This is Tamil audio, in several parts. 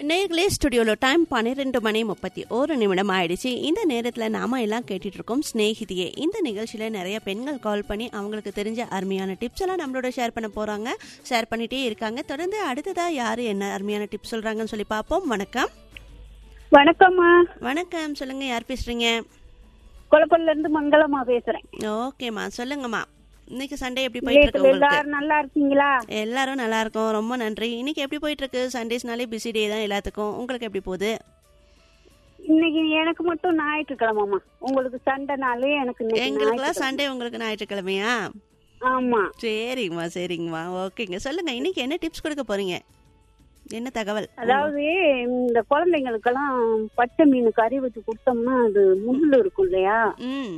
நேர்களே ஸ்டுடியோவில் டைம் பன்னிரெண்டு மணி முப்பத்தி ஒரு நிமிடம் ஆயிடுச்சு இந்த நேரத்தில் நாம எல்லாம் கேட்டுட்டு இருக்கோம் ஸ்நேகிதியே இந்த நிகழ்ச்சியில் நிறைய பெண்கள் கால் பண்ணி அவங்களுக்கு தெரிஞ்ச அருமையான டிப்ஸ் எல்லாம் நம்மளோட ஷேர் பண்ண போறாங்க ஷேர் பண்ணிட்டே இருக்காங்க தொடர்ந்து அடுத்ததா யாரு என்ன அருமையான டிப்ஸ் சொல்றாங்கன்னு சொல்லி பார்ப்போம் வணக்கம் வணக்கம்மா வணக்கம் சொல்லுங்க யார் பேசுறீங்க குளப்பல்ல இருந்து மங்களமா பேசுறேன் ஓகேம்மா சொல்லுங்கம்மா இன்னைக்கு சண்டே எப்படி போயிட்டு இருக்கு வீட்டுல உங்களுக்கு எல்லாரும் நல்லா இருக்கீங்களா எல்லாரும் நல்லா இருக்கோம் ரொம்ப நன்றி இன்னைக்கு எப்படி போயிட்டு இருக்கு சண்டேஸ்னாலே பிஸி டே தான் எல்லாத்துக்கும் உங்களுக்கு எப்படி போகுது இன்னைக்கு எனக்கு மட்டும் ஞாயிற்றுக்கிழமாம்மா உங்களுக்கு சண்டை நாளே எனக்கு இன்னைக்கு எங்களுக்குலாம் ஞாயிற்றுக்கிழமை. சண்டே உங்களுக்கு ஞாயிற்றுக்கிழமையா ஆமா சரிங்கம்மா சரிங்கம்மா ஓகேங்க சொல்லுங்க இன்னைக்கு என்ன டிப்ஸ் கொடுக்க போறீங்க என்ன தகவல் அதாவது இந்த குழந்தைங்களுக்கெல்லாம் பச்சை மீன் கறி வச்சு கொடுத்தோம்னா அது முள்ளு இருக்கும் இல்லையா ம்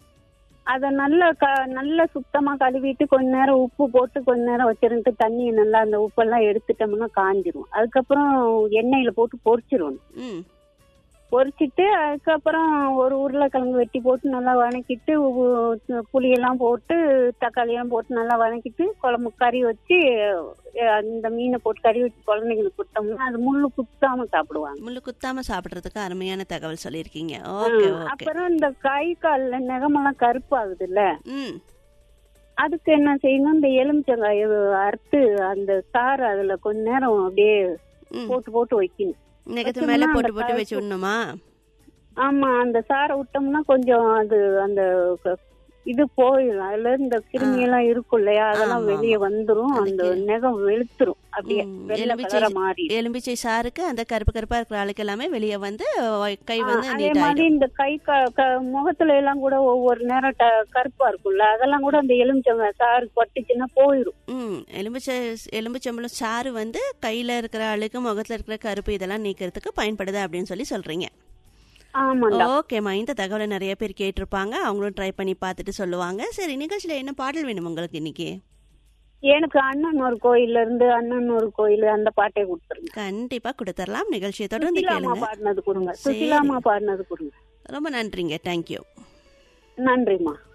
அத நல்லா க நல்லா சுத்தமா கழுவிட்டு கொஞ்ச நேரம் உப்பு போட்டு கொஞ்ச நேரம் வச்சிருந்து தண்ணியை நல்லா அந்த உப்பெல்லாம் எடுத்துட்டோம்னா காஞ்சிரும் அதுக்கப்புறம் எண்ணெயில போட்டு பொரிச்சிருவோம் ம் பொரிச்சிட்டு அதுக்கப்புறம் ஒரு உருளைக்கிழங்கு வெட்டி போட்டு நல்லா வதக்கிட்டு உ- புளியெல்லாம் போட்டு தக்காளியெல்லாம் போட்டு நல்லா வதக்கிட்டு குழம்பு கறி வச்சு அஹ், அந்த மீனை போட்டு கறி வச்சு குழந்தைங்களுக்கு கொடுத்தோம்னா அது முள்ளு குத்தாம சாப்பிடுவாங்க முள்ளு குத்தாம சாப்பிடுறதுக்கு அருமையான தகவல் சொல்லியிருக்கீங்க ஓகே ஆ, ஓகே அப்புறம் இந்த கை கால்ல நகமெல்லாம் கருப்பாகுதுல்ல ம் அதுக்கு என்ன செய்யணும் இந்த எலுமிச்சங்காய அறுத்து அந்த சாறு அதுல கொஞ்ச நேரம் அப்படியே ம் போட்டு போட்டு வைக்கணும் நெகத்து மேல வச்சோம்னா போட்டு அந்த போட்டு கருப்பு- வச்சு விடணுமா ஆமா அந்த சாரை விட்டோம்னா கொஞ்சம் அது அந்த க- இது போயிடும் அதுல இந்த கிருமி எல்லாம் இருக்கும் இல்லையா அதெல்லாம் ஆமா, வெளியே வந்துரும் அந்த அதுக்கு- நெகம் வெளுத்துரும் அப்படியே ம், வெள்ளை எலுமிச்சை கலர மாறி எலும்பிச்சை சாருக்கு அந்த கருப்பு கருப்பா இருக்கிற ஆளுக்கு எல்லாமே வெளியே வந்து அஹ், கை வந்து அதே நீட் மாதிரி ஆயிடும் இந்த கை க- க- முகத்துல எல்லாம் கூட ஒவ்வொரு நேரம் ட- கருப்பா இருக்கும்ல அதெல்லாம் கூட அந்த எலுமிச்சங்க சாறு பட்டுச்சுன்னா போயிடும் ம் எலும்பிச்சை எலும்பிச்சம்பளம் சாறு வந்து கையில இருக்கிற அழுக்கு முகத்துல இருக்கிற கருப்பு இதெல்லாம் நீக்கிறதுக்கு பயன்படுது அப்படின்னு சொல்லி சொல்றீங்க ஆமாண்டா ஓகேம்மா இந்த தகவலை நிறைய பேர் கேட்டிருப்பாங்க அவங்களும் ட்ரை பண்ணி பார்த்துட்டு சொல்லுவாங்க சரி நிகழ்ச்சியில என்ன பாடல் வேணும் உங்களுக்கு இன்னைக்கு எனக்கு அண்ணன் ஒரு கோயில்ல இருந்து அண்ணன் ஒரு கோயில் அந்த பாட்டை கொடுத்துருங்க கண்டிப்பா கொடுத்துடலாம் நிகழ்ச்சியை தொடர்ந்து சுசிலாமா கேளுங்க பாடினது கொடுங்க சரி. சுசிலாமா பாடினது கொடுங்க ரொம்ப நன்றிங்க தேங்க்யூ நன்றிம்மா